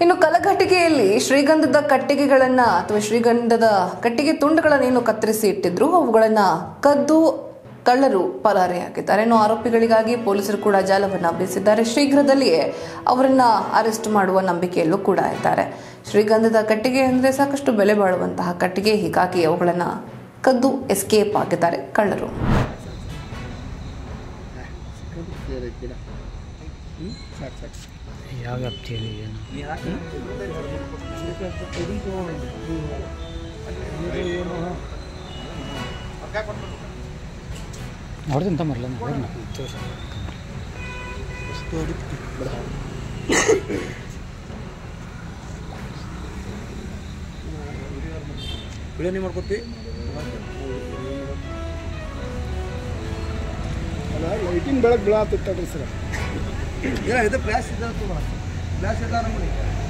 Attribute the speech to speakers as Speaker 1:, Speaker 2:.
Speaker 1: ಇನ್ನು ಕಲಘಟಗಿಯಲ್ಲಿ ಶ್ರೀಗಂಧದ ಕಟ್ಟಿಗೆಗಳನ್ನ ಅಥವಾ ಶ್ರೀಗಂಧದ ಕಟ್ಟಿಗೆ ತುಂಡುಗಳನ್ನು ಏನು ಕತ್ತರಿಸಿ ಇಟ್ಟಿದ್ರು ಅವುಗಳನ್ನ ಕದ್ದು ಕಳ್ಳರು ಪರಾರಿಯಾಗಿದ್ದಾರೆ ಇನ್ನು ಆರೋಪಿಗಳಿಗಾಗಿ ಪೊಲೀಸರು ಕೂಡ ಜಾಲವನ್ನ ಬೀಸಿದ್ದಾರೆ ಶೀಘ್ರದಲ್ಲಿಯೇ ಅವರನ್ನ ಅರೆಸ್ಟ್ ಮಾಡುವ ನಂಬಿಕೆಯಲ್ಲೂ ಕೂಡ ಇದ್ದಾರೆ ಶ್ರೀಗಂಧದ ಕಟ್ಟಿಗೆ ಅಂದ್ರೆ ಸಾಕಷ್ಟು ಬೆಲೆ ಬಾಳುವಂತಹ ಕಟ್ಟಿಗೆ ಹೀಗಾಗಿ ಅವುಗಳನ್ನ ಕದ್ದು ಎಸ್ಕೇಪ್ ಆಗಿದ್ದಾರೆ ಕಳ್ಳರು
Speaker 2: ಯಾವ ವ್ಯಾಪ್ತಿಯಲ್ಲಿ ಏನು ಹೊಡೆದಂತ ಮರಲ್ಲ
Speaker 3: ಬಿರಿಯಾನಿ ಮಾಡ್ಕೊತಿ
Speaker 4: ಲೈಟಿಂಗ್ ಬೆಳಗ್ಗೆ ಬೀಳತ್ತಿತ್ತಲ್ರಿ ಸರ್
Speaker 3: ಇಲ್ಲ ಇದು ಫ್ಲಾಶ್ ಇದೆ ಫ್ಲಾಶ್ ಇದ್ದಾರ ನೋಡಿ